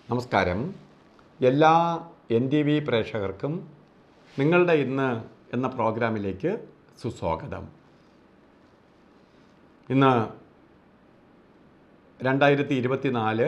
നമസ്കാരം എല്ലാ N T V പ്രേക്ഷകർക്കും നിങ്ങളുടെ ഇന്ന് എന്ന പ്രോഗ്രാമിലേക്ക് സുസ്വാഗതം ഇന്ന് രണ്ടായിരത്തി ഇരുപത്തി നാല്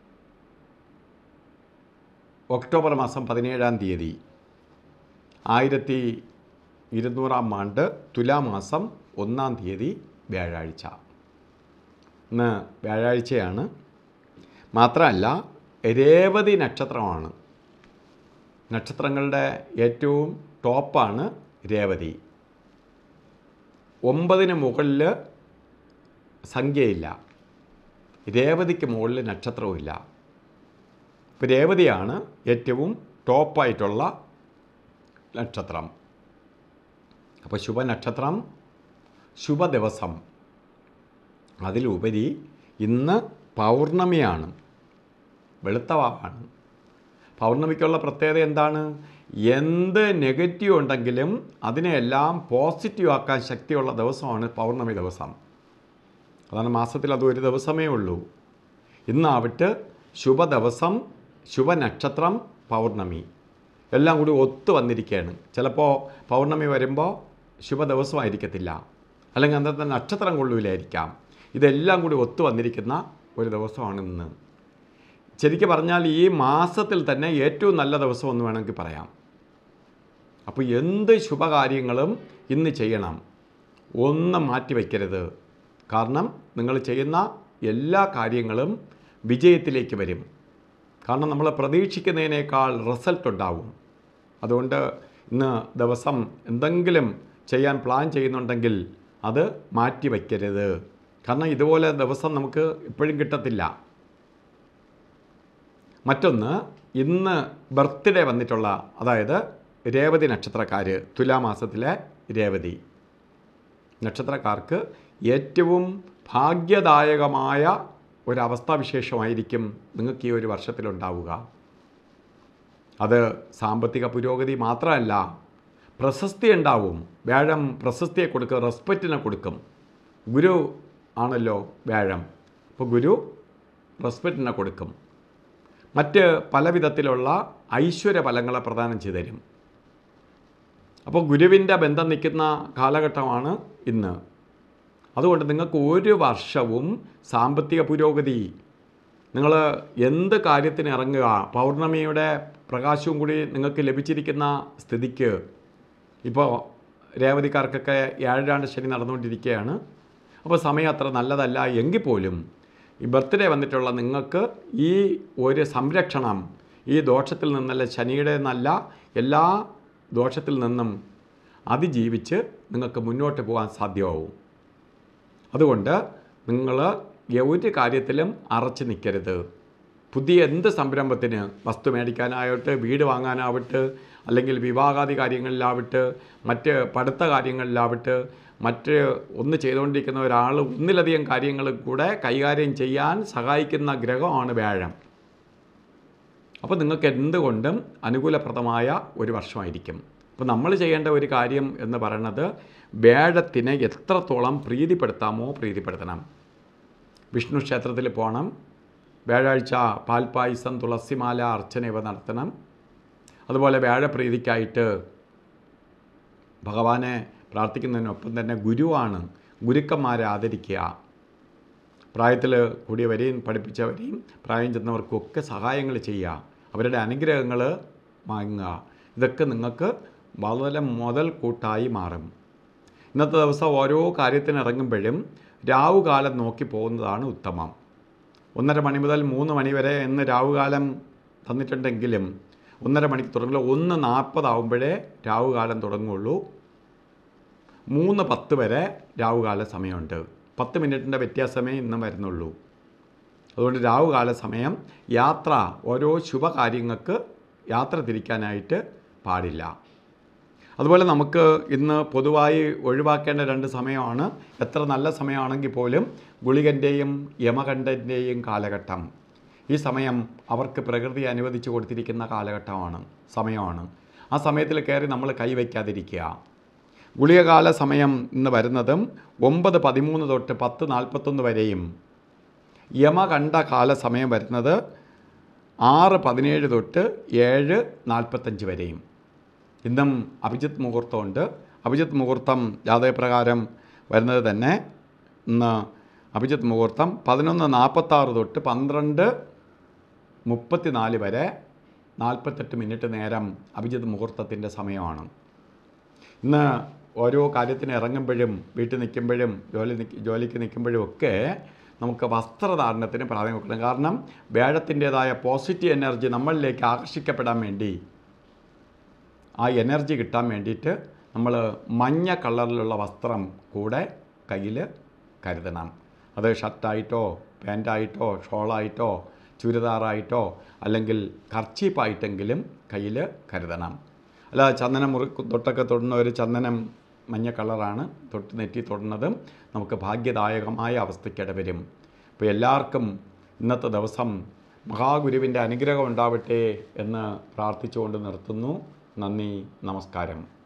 ഒക്ടോബർ മാസം പതിനേഴാം തീയതി ആയിരത്തി ഇരുന്നൂറാം ആണ്ട് തുലാമാസം ഒന്നാം തീയതി വ്യാഴാഴ്ച ഇന്ന് വ്യാഴാഴ്ചയാണ് മാത്രമല്ല രേവതി നക്ഷത്രമാണ് നക്ഷത്രങ്ങളുടെ ഏറ്റവും ടോപ്പാണ് രേവതി ഒമ്പതിന് മുകളിൽ സംഖ്യയില്ല രേവതിക്ക് മുകളിൽ നക്ഷത്രവുമില്ല ഇപ്പോൾ രേവതിയാണ് ഏറ്റവും ടോപ്പായിട്ടുള്ള നക്ഷത്രം അപ്പോൾ ശുഭനക്ഷത്രം ശുഭദിവസം അതിലുപരി ഇന്ന് പൗർണമിയാണ് വെളുത്തവാണ് പൗർണമിക്കുള്ള പ്രത്യേകത എന്താണ് എന്ത് നെഗറ്റീവ് ഉണ്ടെങ്കിലും അതിനെയെല്ലാം പോസിറ്റീവ് ആക്കാൻ ശക്തിയുള്ള ദിവസമാണ് പൗർണമി ദിവസം അതാണ് മാസത്തിൽ അത് ഒരു ദിവസമേ ഉള്ളൂ ഇന്നാവട്ടെ ശുഭദിവസം ശുഭനക്ഷത്രം പൗർണമി എല്ലാം കൂടി ഒത്തു വന്നിരിക്കുകയാണ് ചിലപ്പോൾ പൗർണമി വരുമ്പോൾ ശുഭദിവസമായിരിക്കത്തില്ല അല്ലെങ്കിൽ അന്നത്തെ നക്ഷത്രം കൊള്ളൂലായിരിക്കാം ഇതെല്ലാം കൂടി ഒത്തു വന്നിരിക്കുന്ന ഒരു ദിവസമാണ് ഇന്ന് ശരിക്കും പറഞ്ഞാൽ ഈ മാസത്തിൽ തന്നെ ഏറ്റവും നല്ല ദിവസം എന്ന് വേണമെങ്കിൽ പറയാം അപ്പോൾ എന്ത് ശുഭകാര്യങ്ങളും ഇന്ന് ചെയ്യണം ഒന്നും മാറ്റി വയ്ക്കരുത് കാരണം നിങ്ങൾ ചെയ്യുന്ന എല്ലാ കാര്യങ്ങളും വിജയത്തിലേക്ക് വരും കാരണം നമ്മൾ പ്രതീക്ഷിക്കുന്നതിനേക്കാൾ റിസൾട്ട് ഉണ്ടാവും അതുകൊണ്ട് ഇന്ന് ദിവസം എന്തെങ്കിലും ചെയ്യാൻ പ്ലാൻ ചെയ്യുന്നുണ്ടെങ്കിൽ അത് മാറ്റി വയ്ക്കരുത് കാരണം ഇതുപോലെ ദിവസം നമുക്ക് എപ്പോഴും കിട്ടത്തില്ല മറ്റൊന്ന് ഇന്ന് ബർത്ത്ഡേ വന്നിട്ടുള്ള അതായത് രേവതി നക്ഷത്രക്കാർ തുലാമാസത്തിലെ രേവതി നക്ഷത്രക്കാർക്ക് ഏറ്റവും ഭാഗ്യദായകമായ ഒരവസ്ഥാവിശേഷമായിരിക്കും നിങ്ങൾക്ക് ഈ ഒരു വർഷത്തിലുണ്ടാവുക അത് സാമ്പത്തിക പുരോഗതി മാത്രമല്ല പ്രശസ്തി ഉണ്ടാവും വ്യാഴം പ്രശസ്തിയെ കൊടുക്കും റെസ്പെക്റ്റിനെ കൊടുക്കും ഗുരു ആണല്ലോ വ്യാഴം അപ്പോൾ ഗുരു റെസ്പെക്റ്റിനെ കൊടുക്കും മറ്റ് പല വിധത്തിലുള്ള ഐശ്വര്യ ഫലങ്ങളെ പ്രദാനം ചെയ്തു തരും അപ്പോൾ ഗുരുവിൻ്റെ ബന്ധം നിൽക്കുന്ന കാലഘട്ടമാണ് ഇന്ന് അതുകൊണ്ട് നിങ്ങൾക്ക് ഒരു വർഷവും സാമ്പത്തിക പുരോഗതി നിങ്ങൾ എന്ത് കാര്യത്തിന് ഇറങ്ങുക പൗർണമിയുടെ പ്രകാശവും കൂടി നിങ്ങൾക്ക് ലഭിച്ചിരിക്കുന്ന സ്ഥിതിക്ക് ഇപ്പോൾ രേവതിക്കാർക്കൊക്കെ ഏഴാണ്ട് ശനി നടന്നുകൊണ്ടിരിക്കുകയാണ് അപ്പോൾ സമയം അത്ര നല്ലതല്ല എങ്കിൽ പോലും ഈ ബർത്ത്ഡേ വന്നിട്ടുള്ള നിങ്ങൾക്ക് ഈ ഒരു സംരക്ഷണം ഈ ദോഷത്തിൽ നിന്നല്ല ശനിയുടെ നല്ല എല്ലാ ദോഷത്തിൽ നിന്നും അതിജീവിച്ച് നിങ്ങൾക്ക് മുന്നോട്ട് പോകാൻ സാധ്യമാവും അതുകൊണ്ട് നിങ്ങൾ ഒരു കാര്യത്തിലും അറച്ചു നിൽക്കരുത് പുതിയ എന്ത് സംരംഭത്തിന് വസ്തു മേടിക്കാനാവട്ടെ വീട് വാങ്ങാനാവട്ടെ അല്ലെങ്കിൽ വിവാഹാദി കാര്യങ്ങളിലാവട്ടെ മറ്റ് പഠിത്ത കാര്യങ്ങളിലാവട്ടെ മറ്റ് ഒന്ന് ചെയ്തുകൊണ്ടിരിക്കുന്ന ഒരാൾ ഒന്നിലധികം കാര്യങ്ങൾ കൂടെ കൈകാര്യം ചെയ്യാൻ സഹായിക്കുന്ന ഗ്രഹമാണ് വ്യാഴം അപ്പോൾ നിങ്ങൾക്ക് എന്തുകൊണ്ടും അനുകൂലപ്രദമായ ഒരു വർഷമായിരിക്കും അപ്പോൾ നമ്മൾ ചെയ്യേണ്ട ഒരു കാര്യം എന്ന് പറയുന്നത് വ്യാഴത്തിനെ എത്രത്തോളം പ്രീതിപ്പെടുത്താമോ പ്രീതിപ്പെടുത്തണം വിഷ്ണു ക്ഷേത്രത്തിൽ പോകണം വ്യാഴാഴ്ച പാൽപ്പായസം തുളസിമാല അർച്ചന ഇവ നടത്തണം അതുപോലെ വ്യാഴപ്രീതിക്കായിട്ട് ഭഗവാനെ പ്രാർത്ഥിക്കുന്നതിനൊപ്പം തന്നെ ഗുരുവാണ് ഗുരുക്കന്മാരെ ആദരിക്കുക പ്രായത്തിൽ കൂടിയവരെയും പഠിപ്പിച്ചവരെയും പ്രായം ചെന്നവർക്കൊക്കെ സഹായങ്ങൾ ചെയ്യുക അവരുടെ അനുഗ്രഹങ്ങൾ വാങ്ങുക ഇതൊക്കെ നിങ്ങൾക്ക് വളരെ മുതൽ കൂട്ടായി മാറും ഇന്നത്തെ ദിവസം ഓരോ കാര്യത്തിന് ഇറങ്ങുമ്പോഴും രാവുകാലം നോക്കി പോകുന്നതാണ് ഉത്തമം ഒന്നര മണി മുതൽ മൂന്ന് മണി വരെ എന്ന് രാവുകാലം തന്നിട്ടുണ്ടെങ്കിലും ഒന്നര മണിക്ക് തുടങ്ങില്ല ഒന്ന് നാൽപ്പതാവുമ്പോഴേ രാവുകാലം തുടങ്ങുള്ളൂ മൂന്ന് പത്ത് വരെ രാവുകാല സമയമുണ്ട് പത്ത് മിനിറ്റിൻ്റെ വ്യത്യാസമേ ഇന്ന് വരുന്നുള്ളൂ അതുകൊണ്ട് രാവുകാല സമയം യാത്ര ഓരോ ശുഭകാര്യങ്ങൾക്ക് യാത്ര തിരിക്കാനായിട്ട് പാടില്ല അതുപോലെ നമുക്ക് ഇന്ന് പൊതുവായി ഒഴിവാക്കേണ്ട രണ്ട് സമയമാണ് എത്ര നല്ല സമയമാണെങ്കിൽ പോലും ഗുളികൻ്റെയും യമകണ്ഠൻ്റെയും കാലഘട്ടം ഈ സമയം അവർക്ക് പ്രകൃതി അനുവദിച്ചു കൊടുത്തിരിക്കുന്ന കാലഘട്ടമാണ് സമയമാണ് ആ സമയത്തിൽ കയറി നമ്മൾ കൈവയ്ക്കാതിരിക്കുക ഗുളികകാല സമയം ഇന്ന് വരുന്നതും ഒമ്പത് പതിമൂന്ന് തൊട്ട് പത്ത് നാൽപ്പത്തൊന്ന് വരെയും യമകണ്ഠ കാല സമയം വരുന്നത് ആറ് പതിനേഴ് തൊട്ട് ഏഴ് നാൽപ്പത്തഞ്ച് വരെയും ഇന്നും അഭിജിത്ത് മുഹൂർത്തമുണ്ട് അഭിജിത്ത് മുഹൂർത്തം ജാതകപ്രകാരം വരുന്നത് തന്നെ ഇന്ന് അഭിജിത്ത് മുഹൂർത്തം പതിനൊന്ന് നാൽപ്പത്താറ് തൊട്ട് പന്ത്രണ്ട് മുപ്പത്തിനാല് വരെ നാൽപ്പത്തെട്ട് മിനിറ്റ് നേരം അഭിജിത്ത് മുഹൂർത്തത്തിൻ്റെ സമയമാണ് ഇന്ന് ഓരോ കാര്യത്തിന് ഇറങ്ങുമ്പോഴും വീട്ടിൽ നിൽക്കുമ്പോഴും ജോലി നിക്ക് ജോലിക്ക് നിൽക്കുമ്പോഴും ഒക്കെ നമുക്ക് വസ്ത്രധാരണത്തിന് പ്രാധാന്യം കൊടുക്കണം കാരണം വേഴത്തിൻ്റേതായ പോസിറ്റീവ് എനർജി നമ്മളിലേക്ക് ആകർഷിക്കപ്പെടാൻ വേണ്ടി ആ എനർജി കിട്ടാൻ വേണ്ടിയിട്ട് നമ്മൾ മഞ്ഞ കളറിലുള്ള വസ്ത്രം കൂടെ കയ്യിൽ കരുതണം അത് ഷർട്ടായിട്ടോ പാൻറ്റായിട്ടോ ഷോളായിട്ടോ ചുരിദാറായിട്ടോ അല്ലെങ്കിൽ കർച്ചീപ്പായിട്ടെങ്കിലും കയ്യിൽ കരുതണം അല്ല ചന്ദനം മുറി തൊട്ടൊക്കെ തൊടുന്ന ഒരു ചന്ദനം മഞ്ഞ കളറാണ് തൊട്ട് നെറ്റി തൊടുന്നതും നമുക്ക് ഭാഗ്യദായകമായ അവസ്ഥയ്ക്ക് ഇടവരും അപ്പോൾ എല്ലാവർക്കും ഇന്നത്തെ ദിവസം മഹാഗുരുവിൻ്റെ അനുഗ്രഹം ഉണ്ടാവട്ടെ എന്ന് പ്രാർത്ഥിച്ചുകൊണ്ട് നിർത്തുന്നു നന്ദി നമസ്കാരം